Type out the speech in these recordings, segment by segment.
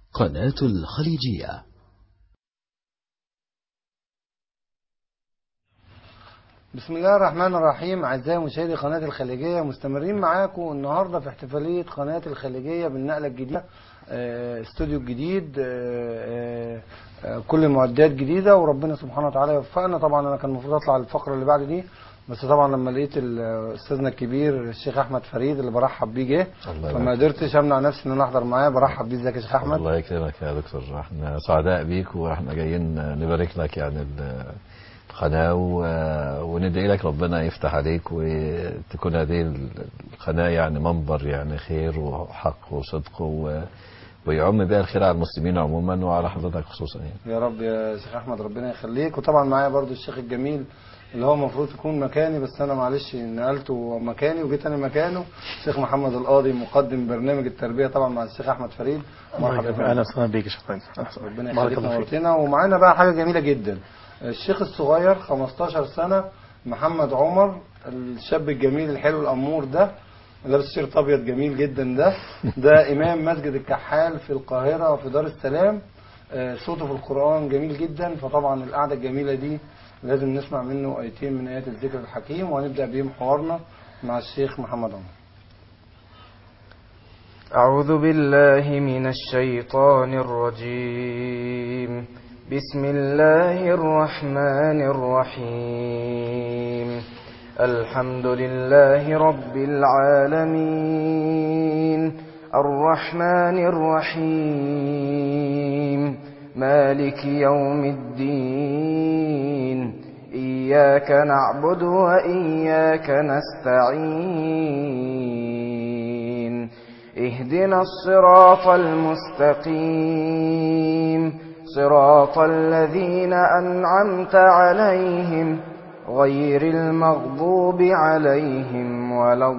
قناة الخليجية بسم الله الرحمن الرحيم أعزائي مشاهدي قناة الخليجية مستمرين معاكم النهاردة في احتفالية قناة الخليجية بالنقلة الجديدة آه، استوديو جديد آه، آه، كل المعدات جديدة وربنا سبحانه وتعالى يوفقنا طبعا أنا كان المفروض أطلع الفقرة اللي بعد دي بس طبعا لما لقيت ال- أستاذنا الكبير الشيخ أحمد فريد اللي برحب بيه جه الله فما يبارك. قدرتش أمنع نفسي إن أنا أحضر معاه برحب بيه ازيك يا شيخ أحمد الله يكرمك يا دكتور احنا سعداء بيك واحنا جايين نبارك لك يعني ال- القناة و- وندعي لك ربنا يفتح عليك وتكون هذه القناة يعني منبر يعني خير وحق وصدق و- ويعم بها الخير على المسلمين عموما وعلى حضرتك خصوصا يعني يا رب يا شيخ احمد ربنا يخليك وطبعا معايا برضو الشيخ الجميل اللي هو المفروض يكون مكاني بس انا معلش نقلته مكاني وجيت انا مكانه الشيخ محمد القاضي مقدم برنامج التربيه طبعا مع الشيخ احمد فريد مرحبا بك. اهلا وسهلا بيك يا شيخ ربنا بارك يخليك الله فيك نورتنا ومعانا بقى حاجه جميله جدا الشيخ الصغير 15 سنه محمد عمر الشاب الجميل الحلو الامور ده لابس شيرت ابيض جميل جدا ده ده امام مسجد الكحال في القاهره في دار السلام آه، صوته في القران جميل جدا فطبعا القعده الجميله دي لازم نسمع منه ايتين من ايات الذكر الحكيم وهنبدا بيهم حوارنا مع الشيخ محمد عمر أعوذ بالله من الشيطان الرجيم بسم الله الرحمن الرحيم الحمد لله رب العالمين الرحمن الرحيم مالك يوم الدين إياك نعبد وإياك نستعين اهدنا الصراط المستقيم صراط الذين أنعمت عليهم غير المغضوب عليهم ولا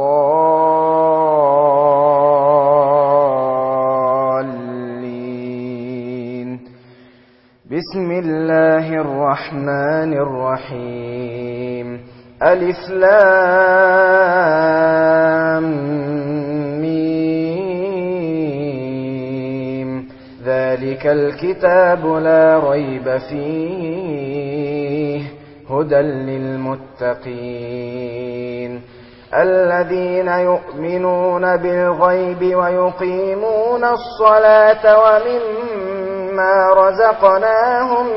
الضالين بسم الله الرحمن الرحيم ألف لام ميم ذلك الكتاب لا ريب فيه هدى للمتقين الذين يؤمنون بالغيب ويقيمون الصلاة ومما رزقناهم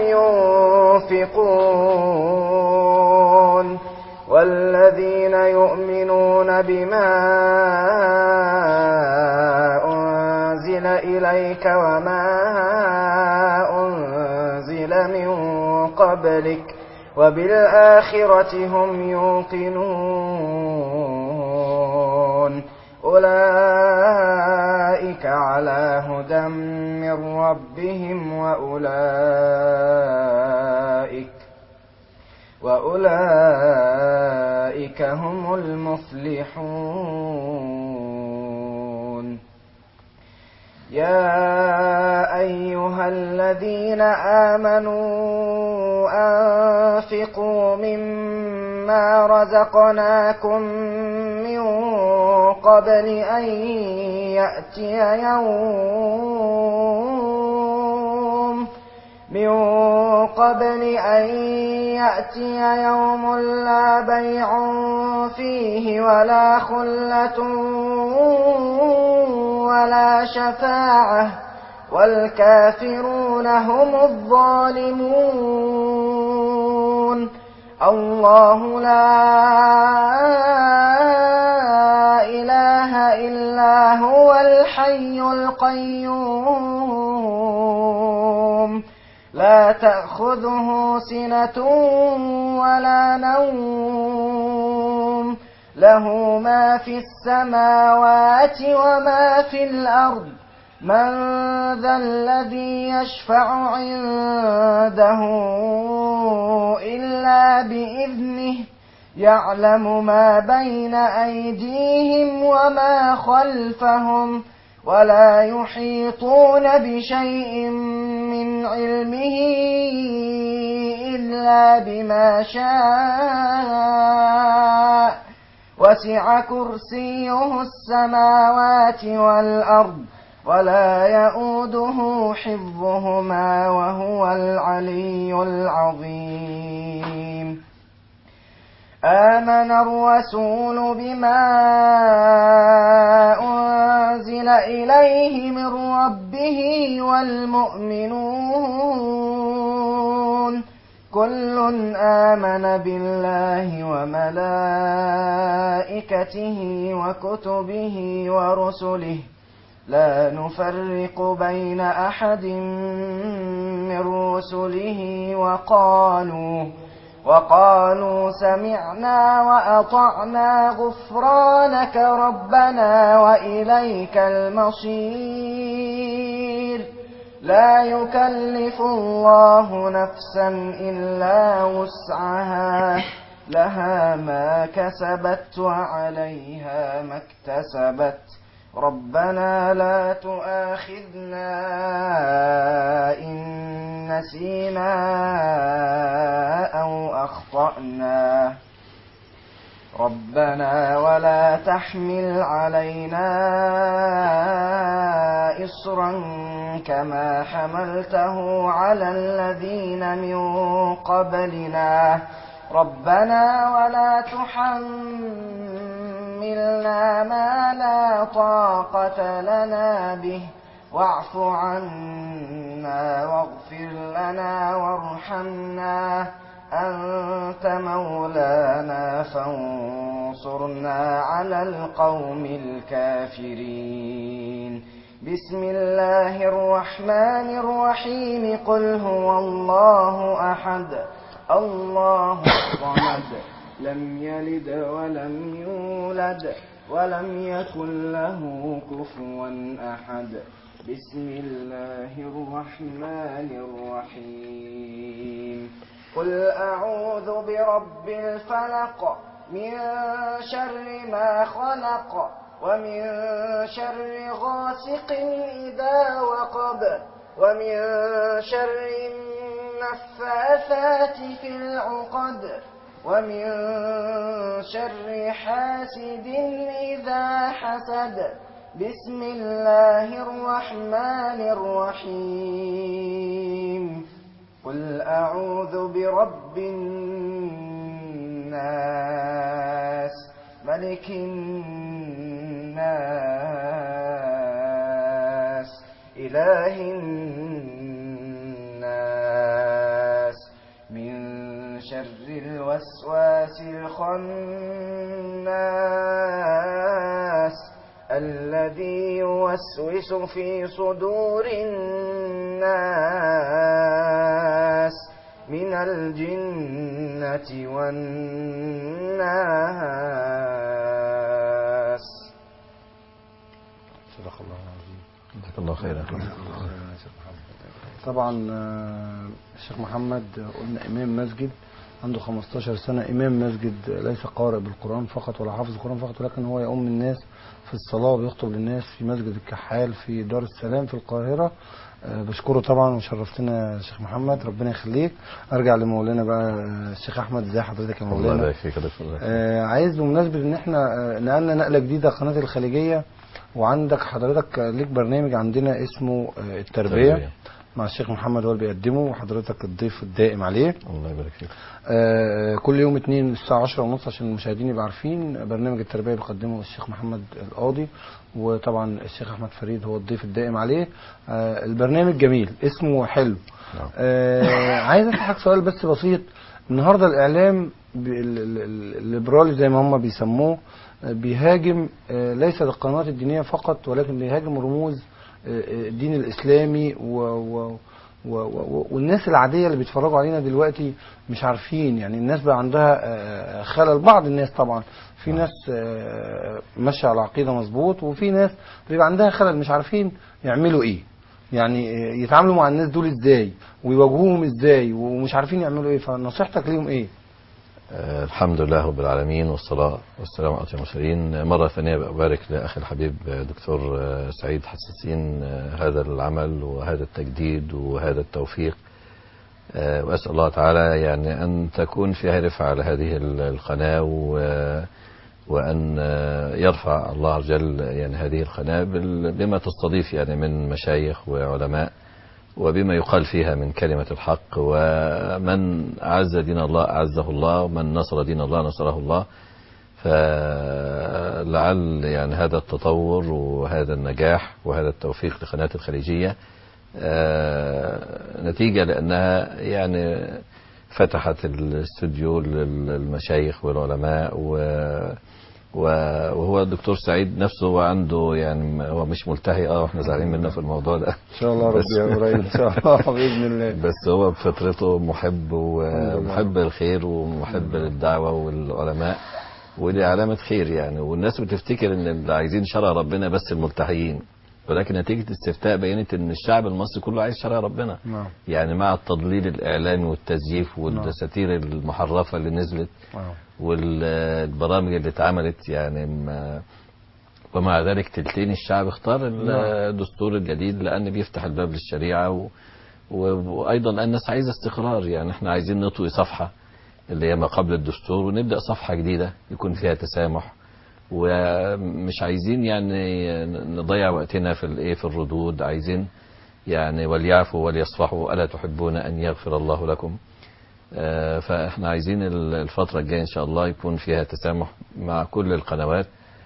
ينفقون والذين يؤمنون بما أنزل إليك وما أنزل من قبلك وبالآخرة هم يوقنون أولئك على هدى من ربهم وأولئك وأولئك هم المفلحون يا أيها الذين آمنوا أنفقوا مما رزقناكم من قبل أن يأتي يوم من قبل أن يأتي يوم لا بيع فيه ولا خلة ولا شفاعة والكافرون هم الظالمون الله لا إله إلا هو الحي القيوم لا تأخذه سنة ولا نوم له ما في السماوات وما في الأرض من ذا الذي يشفع عنده إلا بإذنه يعلم ما بين أيديهم وما خلفهم ولا يحيطون بشيء من علمه إلا بما شاء وسع كرسيه السماوات والأرض ولا يؤوده حفظهما وهو العلي العظيم آمن الرسول بما أنزل إليه من ربه والمؤمنون كل آمن بالله وملائكته وكتبه ورسله لا نفرق بين أحد من رسله وقالوا وقالوا سمعنا وأطعنا غفرانك ربنا وإليك المصير لا يكلف الله نفسا إلا وسعها لها ما كسبت وعليها ما اكتسبت ربنا لا تؤاخذنا إن نسينا أو أخطأنا ربنا ولا تحمل علينا إصرا كما حملته على الذين من قبلنا ربنا ولا تحملنا ما لا طاقة لنا به واعف عنا واغفر لنا وارحمنا أنت مولانا فانصرنا على القوم الكافرين بسم الله الرحمن الرحيم قل هو الله أحد الله الصمد لم يلد ولم يولد ولم يكن له كفوا أحد بسم الله الرحمن الرحيم قل أعوذ برب الفلق من شر ما خلق ومن شر غاسق إذا وقب ومن شر النفاثات في العقد ومن شر حاسد إذا حسد بسم الله الرحمن الرحيم قل أعوذ برب الناس ملك الناس إله الناس من شر الوسواس الخناس الذي يوسوس في صدور الناس من الجنة والناس صدق الله العظيم جزاك الله خيرا طبعا آه، الشيخ محمد قلنا امام مسجد عنده 15 سنة إمام مسجد ليس قارئ بالقرآن فقط ولا حافظ القرآن فقط ولكن هو يؤم الناس في الصلاة وبيخطب للناس في مسجد الكحال في دار السلام في القاهرة آه، بشكره طبعا وشرفتنا يا شيخ محمد ربنا يخليك ارجع لمولانا بقى آه، الشيخ احمد ازي حضرتك يا الله مولانا يبارك فيك يا دكتور آه، عايز بمناسبة ان احنا آه، نقلنا نقلة جديدة قناة الخليجية وعندك حضرتك آه، ليك برنامج عندنا اسمه آه، التربية تربية. مع الشيخ محمد هو اللي بيقدمه وحضرتك الضيف الدائم عليه الله يبارك فيك آه، كل يوم اتنين الساعة عشرة ونص عشان المشاهدين يبقوا عارفين برنامج التربية بيقدمه الشيخ محمد القاضي وطبعا الشيخ أحمد فريد هو الضيف الدائم عليه آه، البرنامج جميل اسمه حلو نعم. آه، عايز أسألك سؤال بس بسيط النهاردة الإعلام ب- ال- ال- ال- الليبرالي زي ما هم بيسموه آه، بيهاجم آه، ليس القنوات الدينية فقط ولكن بيهاجم رموز آه، آه، الدين الإسلامي و, و و و والناس العادية اللي بيتفرجوا علينا دلوقتي مش عارفين يعني الناس بقى عندها آه، خلل بعض الناس طبعا في ناس آه، ماشية على عقيدة مظبوط وفي ناس بيبقى عندها خلل مش عارفين يعملوا ايه يعني آه، يتعاملوا مع الناس دول ازاي ويواجهوهم ازاي ومش عارفين يعملوا ايه فنصيحتك ليهم ايه آه، الحمد لله رب العالمين والصلاة والسلام على أشرف المرسلين مرة ثانية أبارك لأخي الحبيب آه، دكتور آه، سعيد حساسين آه، هذا العمل وهذا التجديد وهذا التوفيق آه، وأسأل الله تعالى يعني أن تكون فيها رفعة على هذه ال- القناة و- وأن آه، يرفع الله عز وجل يعني هذه القناة بال- بما تستضيف يعني من مشايخ وعلماء وبما يقال فيها من كلمة الحق ومن أعز دين الله أعزه الله ومن نصر دين الله نصره الله فلعل يعني هذا التطور وهذا النجاح وهذا التوفيق لقناة الخليجية آه، نتيجة لأنها يعني فتحت الاستوديو للمشايخ والعلماء و و- وهو الدكتور سعيد نفسه هو عنده يعني هو مش ملتهي اه واحنا زعلانين منه في الموضوع ده ان شاء الله بس- ربي قريب ان شاء الله باذن الله بس هو بفطرته محب الحمد لله. ومحب الخير ومحب للدعوة والعلماء ودي علامة خير يعني والناس بتفتكر ان اللي عايزين شرع ربنا بس الملتحيين ولكن نتيجة الاستفتاء بينت ان الشعب المصري كله عايز شرع ربنا نعم يعني مع التضليل الاعلامي والتزييف والدساتير المحرفة اللي نزلت نعم والبرامج اللي اتعملت يعني ما ومع ذلك تلتين الشعب اختار الدستور الجديد لان بيفتح الباب للشريعه و... و... وايضا لان الناس عايزه استقرار يعني احنا عايزين نطوي صفحه اللي هي ما قبل الدستور ونبدا صفحه جديده يكون فيها تسامح ومش عايزين يعني نضيع وقتنا في الايه في الردود عايزين يعني وليعفوا وليصفحوا الا تحبون ان يغفر الله لكم آه، فاحنا عايزين ال- الفترة الجاية ان شاء الله يكون فيها تسامح مع كل القنوات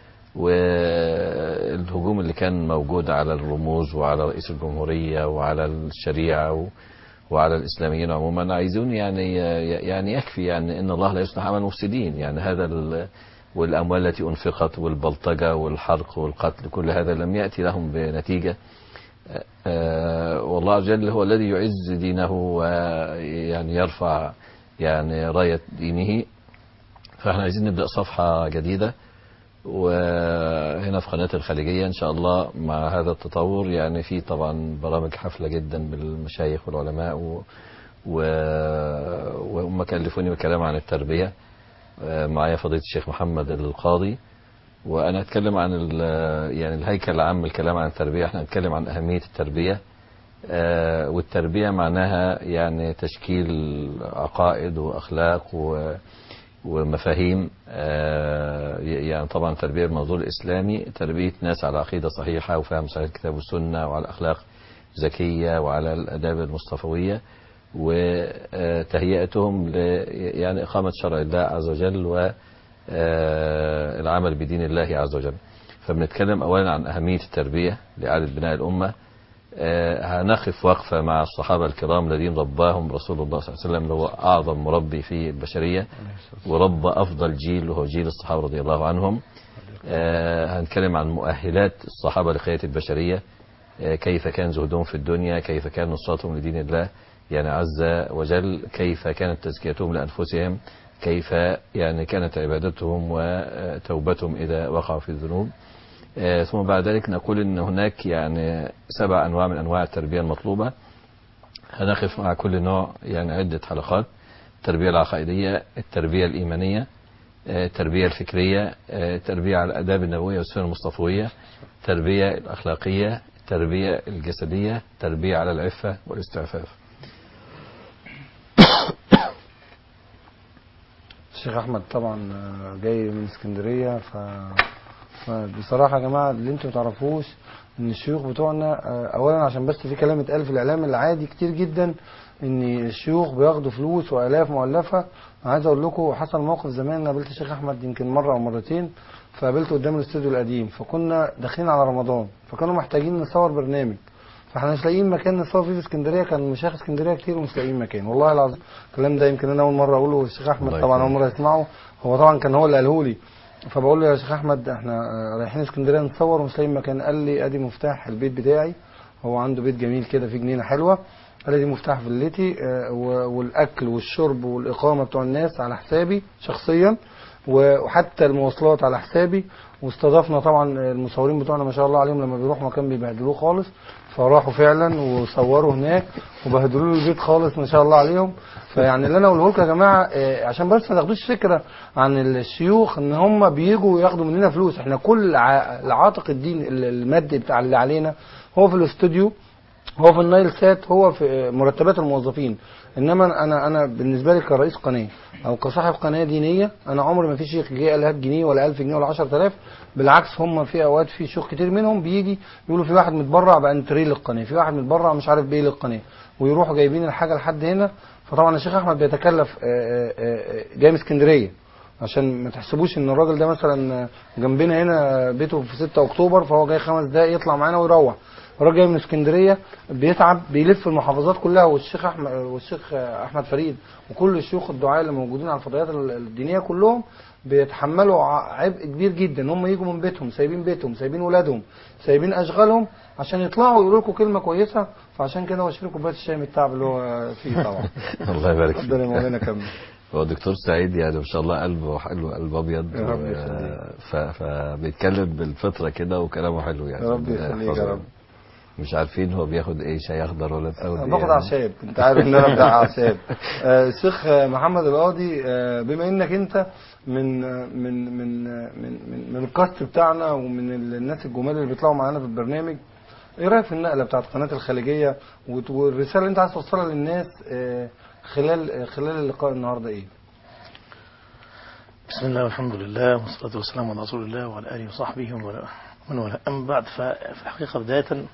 والهجوم اللي كان موجود على الرموز وعلى رئيس الجمهورية وعلى الشريعة و- وعلى الإسلاميين عموما عايزون يعني يعني يكفي يعني إن الله لا يصلح عمل المفسدين يعني هذا ال- والأموال التي أنفقت والبلطجة والحرق والقتل كل هذا لم يأتي لهم بنتيجة آه، والله عز وجل هو الذي يعز دينه ويعني يرفع يعني راية دينه فاحنا عايزين نبدأ صفحة جديدة وهنا في قناة الخليجية إن شاء الله مع هذا التطور يعني في طبعا برامج حفلة جدا بالمشايخ والعلماء و... و... وهم كلفوني بالكلام عن التربية آه، معايا فضيلة الشيخ محمد القاضي وانا اتكلم عن ال- يعني الهيكل العام الكلام عن التربيه احنا هنتكلم عن اهميه التربيه آه، والتربيه معناها يعني تشكيل عقائد واخلاق و ومفاهيم آه، يعني طبعا التربيه بالمنظور الاسلامي تربيه ناس على عقيده صحيحه وفهم صحيح الكتاب والسنه وعلى اخلاق زكيه وعلى الاداب المصطفويه وتهيئتهم ل يعني اقامه شرع الله عز وجل و آه، العمل بدين الله عز وجل فبنتكلم أولا عن أهمية التربية لإعادة بناء الأمة آه، هنقف وقفة مع الصحابة الكرام الذين رباهم رسول الله صلى الله عليه وسلم اللي هو أعظم مربي في البشرية وربى أفضل جيل وهو جيل الصحابة رضي الله عنهم آه، هنتكلم عن مؤهلات الصحابة لقيادة البشرية آه، كيف كان زهدهم في الدنيا كيف كان نصرتهم لدين الله يعني عز وجل كيف كانت تزكيتهم لأنفسهم كيف يعني كانت عبادتهم وتوبتهم إذا وقعوا في الذنوب آه، ثم بعد ذلك نقول أن هناك يعني سبع أنواع من أنواع التربية المطلوبة هنقف مع كل نوع يعني عدة حلقات التربية العقائدية التربية الإيمانية آه، التربية الفكرية آه، التربية على الآداب النبوية والسنة المصطفوية التربية الأخلاقية التربية الجسدية التربية على العفة والاستعفاف الشيخ احمد طبعا آه، جاي من اسكندريه ف فبصراحه يا جماعه اللي انتوا ما تعرفوش ان الشيوخ بتوعنا آه، اولا عشان بس في كلام اتقال في الاعلام العادي كتير جدا ان الشيوخ بياخدوا فلوس والاف مؤلفه انا عايز اقول لكم حصل موقف زمان أنا قابلت الشيخ احمد يمكن مره او مرتين فقابلته قدام الاستوديو القديم فكنا داخلين على رمضان فكانوا محتاجين نصور برنامج فاحنا مش لاقيين مكان نصور فيه في اسكندريه كان مشايخ اسكندريه كتير ومش لاقيين مكان والله العظيم الكلام ده يمكن انا اول مره اقوله والشيخ احمد الله طبعا اول يكرمك. مره يسمعه هو طبعا كان هو اللي قاله لي فبقول له يا شيخ احمد احنا آه، رايحين اسكندريه نتصور ومش لاقيين مكان قال لي ادي مفتاح البيت بتاعي هو عنده بيت جميل كده فيه جنينه حلوه قال لي دي مفتاح فيلتي آه، و- والاكل والشرب والاقامه بتوع الناس على حسابي شخصيا وحتى المواصلات على حسابي واستضفنا طبعا المصورين بتوعنا ما شاء الله عليهم لما بيروحوا مكان بيبهدلوه خالص فراحوا فعلا وصوروا هناك وبهدلوا له البيت خالص ما شاء الله عليهم فيعني اللي انا اقوله لكم يا جماعه آه، عشان بس ما تاخدوش فكره عن الشيوخ ان هم بيجوا ياخدوا مننا فلوس احنا كل ع- العاتق الدين ال- المادي بتاع اللي علينا هو في الاستوديو هو في النايل سات هو في مرتبات الموظفين انما انا انا بالنسبه لي كرئيس قناه او كصاحب قناه دينيه انا عمري ما في شيخ جه قال هات جنيه ولا 1000 جنيه ولا 10000 بالعكس هم في اوقات في شيوخ كتير منهم بيجي يقولوا في واحد متبرع بانتريه للقناه في واحد متبرع مش عارف بايه للقناه ويروحوا جايبين الحاجه لحد هنا فطبعا الشيخ احمد بيتكلف آه، آه، آه، جاي من اسكندريه عشان ما تحسبوش ان الراجل ده مثلا جنبنا هنا بيته في 6 اكتوبر فهو جاي خمس دقايق يطلع معانا ويروح الراجل جاي من اسكندريه بيتعب بيلف المحافظات كلها والشيخ احمد والشيخ احمد فريد وكل الشيوخ الدعاة اللي موجودين على الفضائيات الدينيه كلهم بيتحملوا ع- عبء كبير جدا ان هم يجوا من بيتهم سايبين بيتهم سايبين ولادهم سايبين اشغالهم عشان يطلعوا يقولوا لكم كلمه كويسه فعشان كده هو شرب كوبايه الشاي من التعب اللي هو فيه طبعا الله يبارك اتفضل يا فيك مولانا كمل هو الدكتور سعيد يعني ما شاء الله قلبه حلو قلب ابيض يا رب و- يخليك. ف- فبيتكلم بالفطره كده وكلامه حلو يعني يا رب ربنا يخليك يا يحفظه. رب. مش عارفين هو بياخد ايه شاي اخضر ولا بتاخد أنا ايه باخد يعني. اعشاب انت عارف ان انا بتاع اعشاب آه، الشيخ آه، محمد القاضي آه، بما انك انت من آه، من من آه، من من, من الكاست بتاعنا ومن ال- الناس الجمال اللي بيطلعوا معانا في البرنامج ايه رايك في النقله بتاعت قناه الخليجيه وت- والرساله اللي انت عايز توصلها للناس آه، خلال آه، خلال اللقاء النهارده ايه؟ بسم الله والحمد لله والصلاة والسلام على رسول الله وعلى آله وصحبه ومن من والاه أما بعد ففي الحقيقة بداية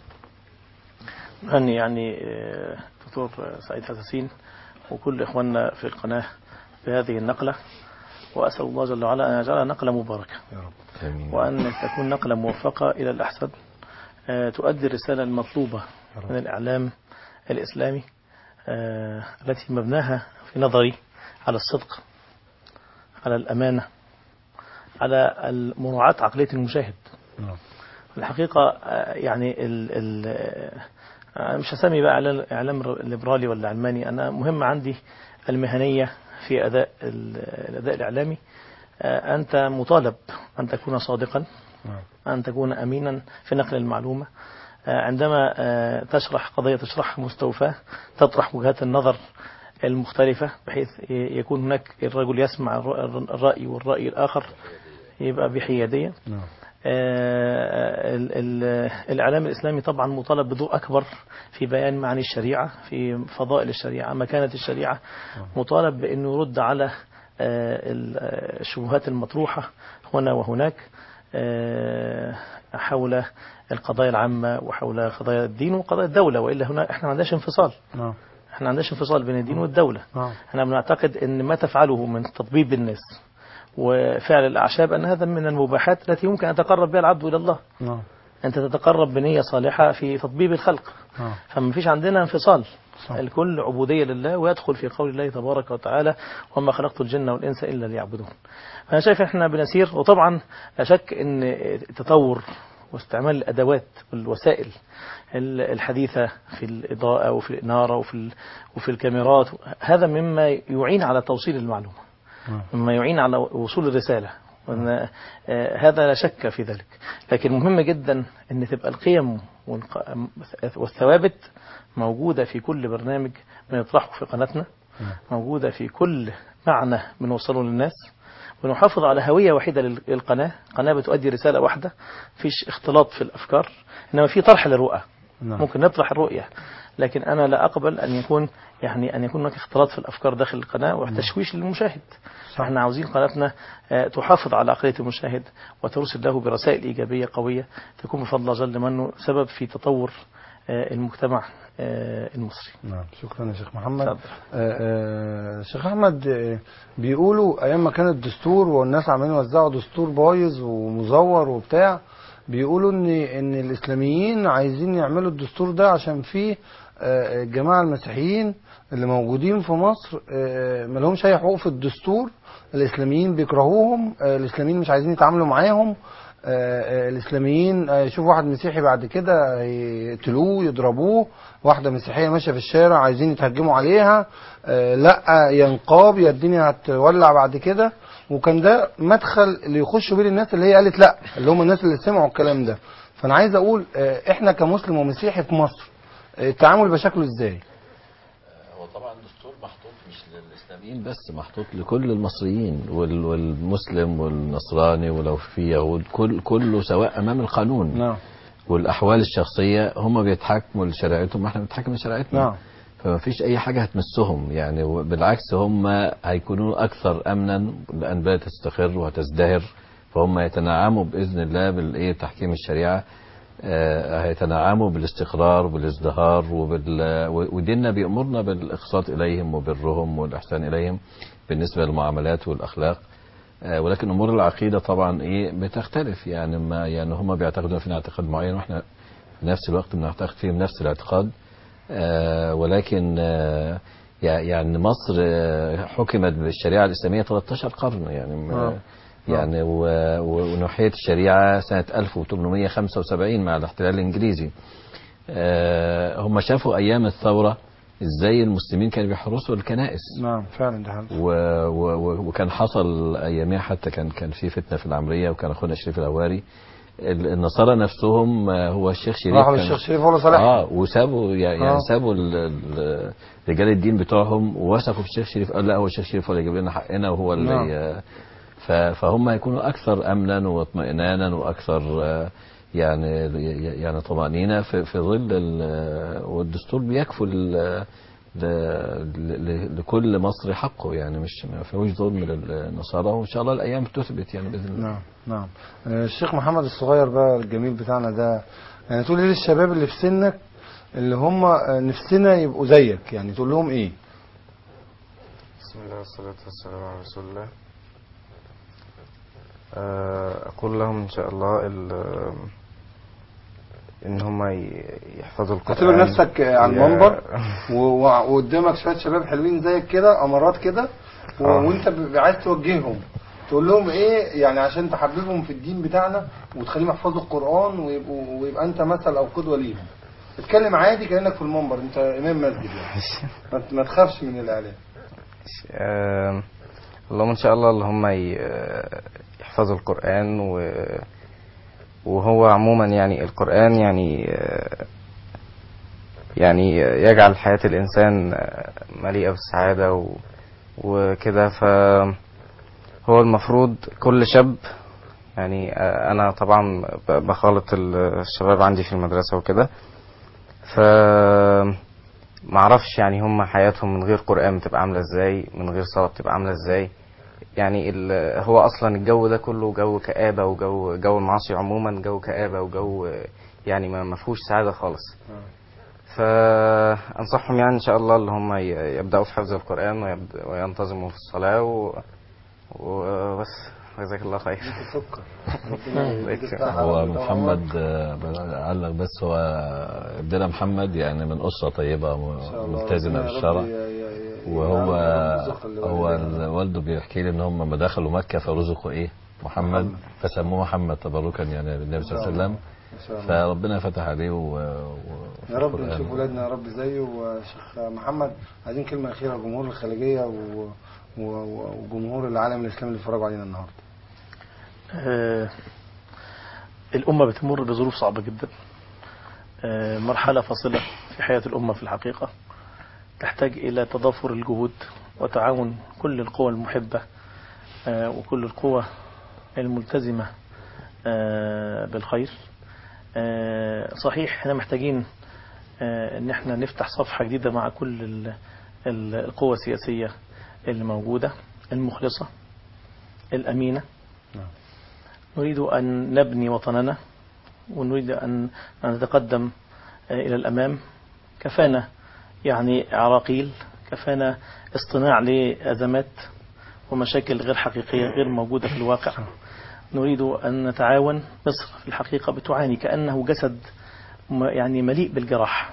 أني يعني آه، دكتور سعيد حساسين وكل إخواننا في القناة بهذه النقلة وأسأل الله جل وعلا أن يجعلها نقلة مباركة يا رب آمين. وأن تكون نقلة موفقة إلى الأحسن آه، تؤدي الرسالة المطلوبة من الإعلام الإسلامي آه، التي مبناها في نظري على الصدق على الأمانة على مراعاة عقلية المشاهد نعم. الحقيقة آه، يعني ال ال آه، مش هسمي بقى إعلان- إعلام ليبرالي ولا علماني أنا مهم عندي المهنية في أداء ال- الأداء الإعلامي آه، أنت مطالب أن تكون صادقا نعم. أن تكون أمينا في نقل المعلومة آه، عندما آه، تشرح قضية تشرحها مستوفاة تطرح وجهات النظر المختلفة بحيث ي- يكون هناك الرجل يسمع الر- الرأي والرأي الآخر يبقى بحيادية نعم آه، ال- ال- الإعلام الإسلامي طبعا مطالب بضوء أكبر في بيان معاني الشريعة في فضائل الشريعة مكانة الشريعة مطالب بأنه يرد على آه، ال- آه، الشبهات المطروحة هنا وهناك آه، حول القضايا العامة وحول قضايا الدين وقضايا الدولة وإلا هنا احنا ما عندناش انفصال نعم احنا ما عندناش انفصال بين الدين والدولة نعم احنا بنعتقد ان ما تفعله من تطبيب الناس وفعل الأعشاب أن هذا من المباحات التي يمكن أن يتقرب بها العبد إلى الله نعم أنت تتقرب بنية صالحة في تطبيب الخلق نعم فما فيش عندنا انفصال صح. الكل عبودية لله ويدخل في قول الله تبارك وتعالى وما خلقت الجن والإنس إلا ليعبدون أنا شايف إحنا بنسير وطبعا لا شك أن التطور واستعمال الأدوات والوسائل ال- الحديثة في الإضاءة وفي الإنارة وفي, ال- وفي الكاميرات هذا مما يعين على توصيل المعلومة نعم. مما يعين على وصول الرسالة وأن آه، هذا لا شك في ذلك لكن مهم جدا أن تبقى القيم والق- والثوابت موجودة في كل برنامج بنطرحه في قناتنا موجودة في كل معنى بنوصله للناس ونحافظ على هوية وحيدة لل- للقناة قناة بتؤدي رسالة واحدة فيش اختلاط في الأفكار إنما في طرح للرؤى نعم. ممكن نطرح الرؤية لكن أنا لا أقبل أن يكون يعني أن يكون هناك اختلاط في الأفكار داخل القناة وتشويش للمشاهد صح. احنا عاوزين قناتنا آه، تحافظ على عقلية المشاهد وترسل له برسائل إيجابية قوية تكون بفضل الله جل منه سبب في تطور آه، المجتمع آه، المصري نعم شكرا يا شيخ محمد اتفضل. آه، آه، شيخ احمد آه، بيقولوا ايام ما كان الدستور والناس عمالين يوزعوا دستور بايظ ومزور وبتاع بيقولوا ان ان الاسلاميين عايزين يعملوا الدستور ده عشان فيه آه، الجماعه المسيحيين اللي موجودين في مصر آه، ما لهمش اي حقوق في الدستور الاسلاميين بيكرهوهم آه، الاسلاميين مش عايزين يتعاملوا معاهم آه، آه، الاسلاميين آه، يشوفوا واحد مسيحي بعد كده يقتلوه يضربوه واحده مسيحيه ماشيه في الشارع عايزين يتهجموا عليها آه، لا يا نقاب يا الدنيا هتولع بعد كده وكان ده مدخل اللي يخشوا بيه الناس اللي هي قالت لا اللي هم الناس اللي سمعوا الكلام ده فانا عايز اقول آه، احنا كمسلم ومسيحي في مصر آه، التعامل يبقى شكله ازاي هو طبعا الدستور محطوط مش للاسلاميين بس محطوط لكل المصريين وال- والمسلم والنصراني ولو في يهود كل كله سواء امام القانون نعم والاحوال الشخصيه هم بيتحكموا لشريعتهم واحنا بنتحكم لشريعتنا نعم فما فيش اي حاجه هتمسهم يعني بالعكس هم هيكونوا اكثر امنا الانباء تستقر وتزدهر فهم يتنعموا باذن الله بالايه تحكيم الشريعه آه، هيتنعموا بالاستقرار وبالازدهار وبال وديننا بيأمرنا بالاقساط اليهم وبرهم والاحسان اليهم بالنسبه للمعاملات والاخلاق آه، ولكن امور العقيده طبعا ايه بتختلف يعني ما يعني هم بيعتقدون فينا اعتقاد معين واحنا في نفس الوقت بنعتقد فيهم نفس الاعتقاد آه، ولكن آه، يع- يعني مصر آه، حكمت بالشريعة الإسلامية 13 قرن يعني م- آه. يعني و- و- ونحيت الشريعة سنة 1875 مع الاحتلال الإنجليزي آه، هم شافوا أيام الثورة إزاي المسلمين كانوا بيحرسوا الكنائس نعم فعلا ده حقيقي. و... و... و- وكان حصل اياميها حتى كان كان في فتنه في العمريه وكان اخونا شريف الهواري ال- النصارى نفسهم آه، هو الشيخ شريف راحوا كان- للشيخ شريف ولا صالح اه وسابوا يعني آه. آه. سابوا ال- ال- رجال الدين بتوعهم ووثقوا في الشيخ شريف قال لا هو الشيخ شريف هو اللي يجيب لنا حقنا وهو اللي نعم. ي- ف- فهم يكونوا اكثر امنا واطمئنانا واكثر آه، يعني يعني طمأنينة في في ظل ال- والدستور بيكفل ل- ل- لكل مصري حقه يعني مش ما فيهوش ظلم للنصارى وان شاء الله الايام تثبت يعني باذن الله نعم نعم آه، الشيخ محمد الصغير بقى الجميل بتاعنا ده يعني تقول ايه للشباب اللي في سنك اللي هم آه، نفسنا يبقوا زيك يعني تقول لهم ايه بسم الله والصلاة والسلام على رسول الله آه، أقول لهم إن شاء الله ال- إن هم ي- يحفظوا القرآن اعتبر نفسك آه، على يا- المنبر و- و- وقدامك شويه شباب حلوين زيك كده امارات كده و- آه. وانت ب- عايز توجههم تقول لهم ايه يعني عشان تحببهم في الدين بتاعنا وتخليهم يحفظوا القران ويبقوا ويبقى انت مثل او قدوه ليهم اتكلم عادي كانك في المنبر انت امام مسجد يعني ما ت- ما تخافش من الاعلام آه، اللهم إن شاء الله اللي هم ي- يحفظوا القرآن و وهو عموما يعني القرآن يعني آه، يعني يجعل حياة الإنسان آه، مليئة بالسعادة و- وكده فهو المفروض كل شاب يعني آه، أنا طبعا ب- بخالط ال- الشباب عندي في المدرسة وكده ف معرفش يعني هم حياتهم من غير قرآن بتبقى عاملة ازاي من غير صلاة بتبقى عاملة ازاي يعني ال- هو اصلا الجو ده كله جو كآبة وجو جو المعاصي عموما جو كآبة وجو يعني ما ما فيهوش سعادة خالص فانصحهم يعني ان شاء الله اللي هم ي- يبداوا في حفظ القرآن ويبد- وينتظموا في الصلاة و... وبس جزاك الله خير سكر الله يكرمك. هو محمد آه، علق بس هو ابننا محمد يعني من اسره طيبه م- ملتزمه بالشرع وهو هو ال- والده بيحكي لي ان هم لما دخلوا مكه فرزقوا ايه محمد محمد. فسموه محمد تبركا يعني بالنبي صلى الله عليه وسلم ان شاء الله فربنا فتح عليه و... و... يا رب نشوف ولادنا يا رب زيه وشيخ محمد عايزين كلمه اخيره لجمهور الخليجيه و... و... و- وجمهور العالم الاسلامي اللي بيتفرجوا علينا النهارده آه، الأمة بتمر بظروف صعبة جدا آه، مرحلة فاصلة في حياة الأمة في الحقيقة تحتاج إلى تضافر الجهود وتعاون كل القوى المحبة آه، وكل القوى الملتزمة آه، بالخير آه، صحيح احنا محتاجين آه، ان احنا نفتح صفحة جديدة مع كل ال- ال- القوى السياسية اللي موجودة المخلصة الأمينة نريد أن نبني وطننا ونريد أن أن نتقدم آه، إلى الأمام كفانا يعني عراقيل كفانا اصطناع لأزمات ومشاكل غير حقيقية غير موجودة في الواقع نريد أن نتعاون مصر في الحقيقة بتعاني كأنه جسد م- يعني مليء بالجراح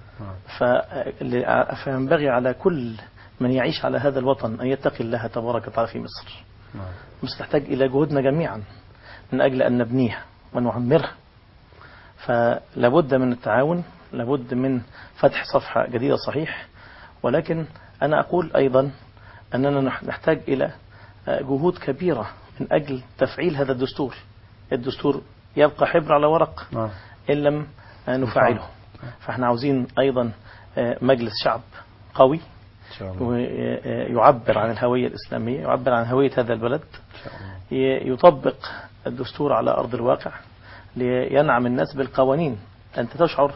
ف- فينبغي على كل من يعيش على هذا الوطن أن يتقي الله تبارك وتعالى في مصر مصر تحتاج إلى جهودنا جميعا من أجل أن نبنيها ونعمرها فلابد من التعاون لابد من فتح صفحة جديدة صحيح ولكن أنا أقول أيضا أننا نح- نحتاج إلى آه، جهود كبيرة من أجل تفعيل هذا الدستور الدستور يبقى حبر على ورق نعم إن لم آه، نفعله فاحنا عاوزين أيضا آه، مجلس شعب قوي ان شاء الله ويعبر عن الهوية الإسلامية يعبر عن هوية هذا البلد ي- يطبق الدستور على أرض الواقع لينعم الناس بالقوانين أنت تشعر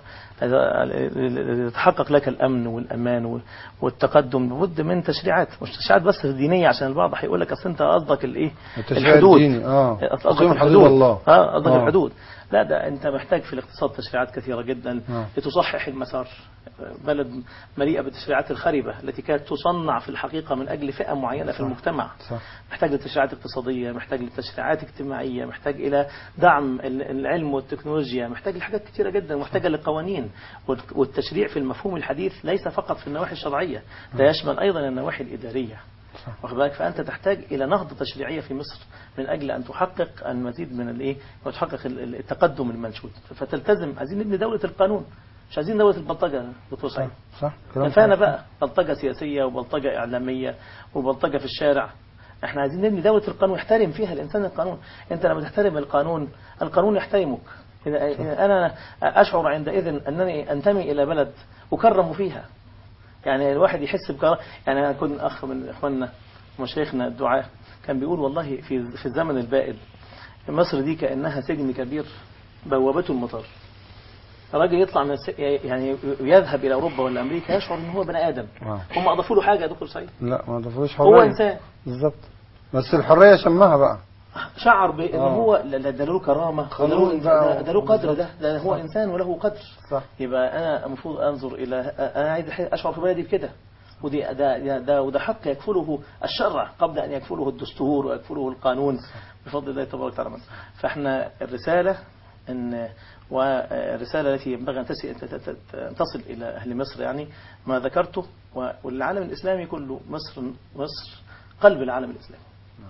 يتحقق لك الأمن والأمان وال- والتقدم لابد من تشريعات مش تشريعات بس دينية عشان البعض هيقول لك أصل أنت قصدك الإيه التشريع الحدود الديني، آه. قصدك تقييم حدود الحدود الله. اه قصدك آه. الحدود لا ده انت محتاج في الاقتصاد تشريعات كثيره جدا آه. لتصحح المسار بلد مليئه بالتشريعات الخربه التي كانت تصنع في الحقيقه من اجل فئه معينه في المجتمع صح محتاج لتشريعات اقتصاديه محتاج لتشريعات اجتماعيه محتاج الى دعم ال- العلم والتكنولوجيا محتاج لحاجات كثيره جدا محتاجه لقوانين والت- والتشريع في المفهوم الحديث ليس فقط في النواحي الشرعيه ده يشمل ايضا النواحي الاداريه واخد بالك فانت تحتاج الى نهضه تشريعيه في مصر من اجل ان تحقق المزيد من الايه وتحقق ال- ال- التقدم المنشود فتلتزم عايزين نبني دوله القانون مش عايزين دوله البلطجه دكتور سعيد صح كلام كفانا صح. بقى بلطجه سياسيه وبلطجه اعلاميه وبلطجه في الشارع احنا عايزين نبني دوله القانون يحترم فيها الانسان القانون انت لما تحترم القانون القانون يحترمك إذا- إذا انا اشعر عندئذ انني انتمي الى بلد اكرم فيها يعني الواحد يحس بكرامه يعني انا كنت اخ من اخواننا ومشايخنا الدعاة كان بيقول والله في في الزمن البائد مصر دي كانها سجن كبير بوابته المطار الراجل يطلع من الس... يعني يذهب الى اوروبا ولا امريكا يشعر ان هو بني ادم آه. هم اضافوا له حاجه يا دكتور سعيد لا ما ضافوش حريه هو انسان بالظبط بس الحريه شمها بقى شعر بان آه. هو لا- لا ده له كرامه ده قانون له, بقى. ده, ده له قدر ده ده هو انسان وله قدر صح يبقى انا المفروض انظر الى انا عايز اشعر في بلدي بكده ودي ده, ده, ده وده حق يكفله الشرع قبل ان يكفله الدستور ويكفله القانون بفضل الله تبارك وتعالى فاحنا الرساله ان والرساله التي ينبغي ان تس- ت- ت- ت- أن تصل الى اهل مصر يعني ما ذكرته و- والعالم الاسلامي كله مصر مصر قلب العالم الاسلامي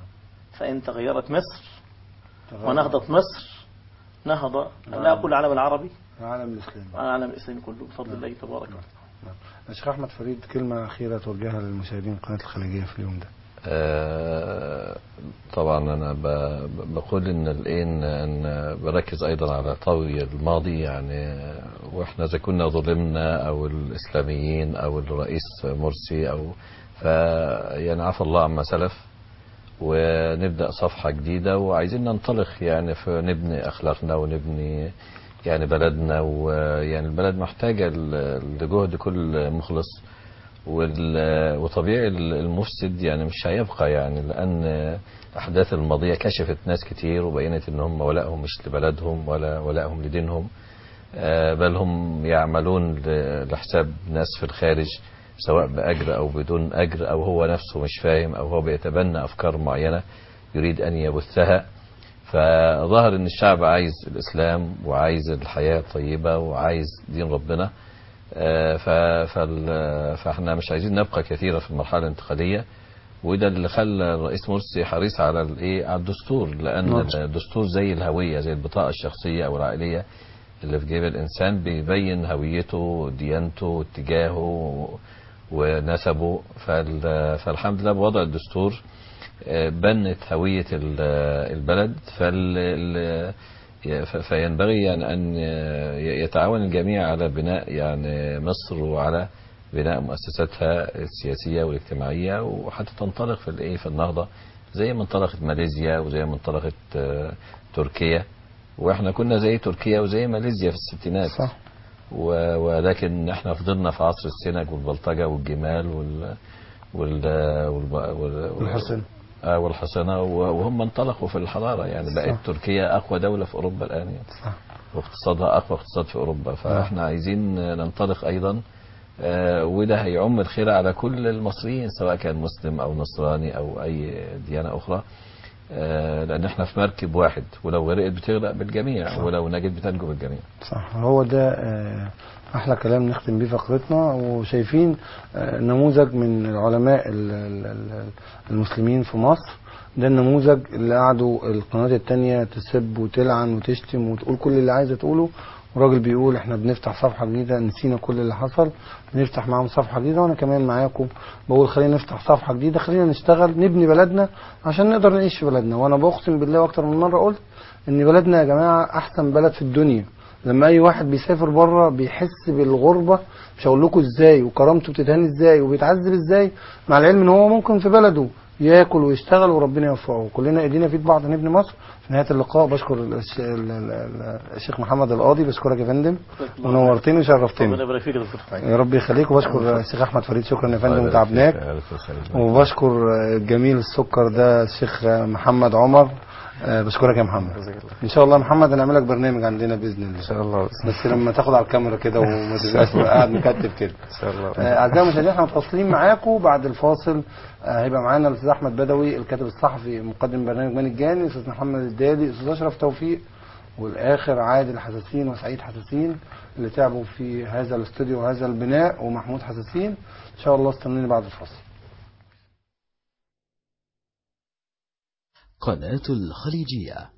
فان تغيرت مصر ونهضت مصر نهض لا اقول العالم العربي العالم الاسلامي العالم الاسلامي كله بفضل الله تبارك وتعالى يا شيخ احمد فريد كلمه اخيره توجهها للمشاهدين قناه الخليجيه في اليوم ده آه، طبعا انا ب- بقول ان الايه إن- ان بركز ايضا على طوي الماضي يعني واحنا اذا كنا ظلمنا او الاسلاميين او الرئيس مرسي او ف يعني عفى الله عما سلف ونبدا صفحه جديده وعايزين ننطلق يعني فنبني اخلاقنا ونبني يعني بلدنا ويعني البلد محتاجه ل- لجهد كل مخلص وال- وطبيعي المفسد يعني مش هيبقى يعني لان الاحداث الماضيه كشفت ناس كتير وبينت ان هم ولائهم مش لبلدهم ولا ولائهم لدينهم آه، بل هم يعملون ل- لحساب ناس في الخارج سواء باجر او بدون اجر او هو نفسه مش فاهم او هو بيتبنى افكار معينه يريد ان يبثها فظهر ان الشعب عايز الاسلام وعايز الحياه الطيبه وعايز دين ربنا آه، ف- فال- فاحنا مش عايزين نبقى كثيرا في المرحله الانتقاليه وده اللي خلى الرئيس مرسي حريص على الايه على الدستور لان نعم. الدستور زي الهويه زي البطاقه الشخصيه او العائليه اللي في جيب الانسان بيبين هويته ديانته اتجاهه ونسبه فال- فالحمد لله بوضع الدستور آه، بنت هويه ال- البلد فال ال- ف- فينبغي يعني أن يتعاون الجميع على بناء يعني مصر وعلى بناء مؤسساتها السياسية والاجتماعية وحتى تنطلق في الايه في النهضة زي ما انطلقت ماليزيا وزي ما انطلقت آه، تركيا واحنا كنا زي تركيا وزي ماليزيا في الستينات صح و- ولكن احنا فضلنا في عصر السنج والبلطجة والجمال وال وال وال وال- والحسن آه والحصانة و- وهم انطلقوا في الحضارة يعني بقت صح. تركيا أقوى دولة في أوروبا الآن يعني صح واقتصادها أقوى اقتصاد في أوروبا فإحنا عايزين ننطلق أيضا آه، وده هيعم الخير على كل المصريين سواء كان مسلم أو نصراني أو أي ديانة أخرى آه، لأن إحنا في مركب واحد ولو غرقت بتغرق بالجميع صح. ولو نجت بتنجو بالجميع صح هو ده آه، احلى كلام نختم بيه فقرتنا وشايفين آه، نموذج من العلماء ال- ال- ال- المسلمين في مصر ده النموذج اللي قعدوا القناة التانية تسب وتلعن وتشتم وتقول كل اللي عايزة تقوله وراجل بيقول احنا بنفتح صفحة جديدة نسينا كل اللي حصل بنفتح معاهم صفحة جديدة وانا كمان معاكم بقول خلينا نفتح صفحة جديدة خلينا نشتغل نبني بلدنا عشان نقدر نعيش في بلدنا وانا بقسم بالله واكتر من مرة قلت ان بلدنا يا جماعة احسن بلد في الدنيا لما اي واحد بيسافر بره بيحس بالغربه مش هقول لكم ازاي وكرامته بتتهان ازاي وبيتعذب ازاي مع العلم ان هو ممكن في بلده ياكل ويشتغل وربنا يوفقه كلنا ايدينا في ايد بعض نبني مصر في نهايه اللقاء بشكر الش- ال- ال- ال- الشيخ محمد القاضي بشكرك يا فندم ونورتني وشرفتني ربنا يبارك فيك يا دكتور إسماعيل. يا رب يخليك وبشكر الشيخ احمد فريد شكرا يا فندم وتعبناك ألف وسلام. وبشكر جميل السكر ده الشيخ محمد عمر آه، بشكرك يا محمد ان شاء الله يا محمد هنعمل لك برنامج عندنا باذن الله ان شاء الله بس لما تاخد على الكاميرا كده وما تبقاش قاعد مكتف كده ان شاء الله آه، اعزائي المشاهدين احنا متواصلين معاكم بعد الفاصل آه، هيبقى معانا الاستاذ احمد بدوي الكاتب الصحفي مقدم برنامج مان الجاني الاستاذ محمد الدالي الاستاذ اشرف توفيق والاخر عادل حساسين وسعيد حساسين اللي تعبوا في هذا الاستوديو وهذا البناء ومحمود حساسين ان شاء الله استنوني بعد الفاصل قناة الخليجية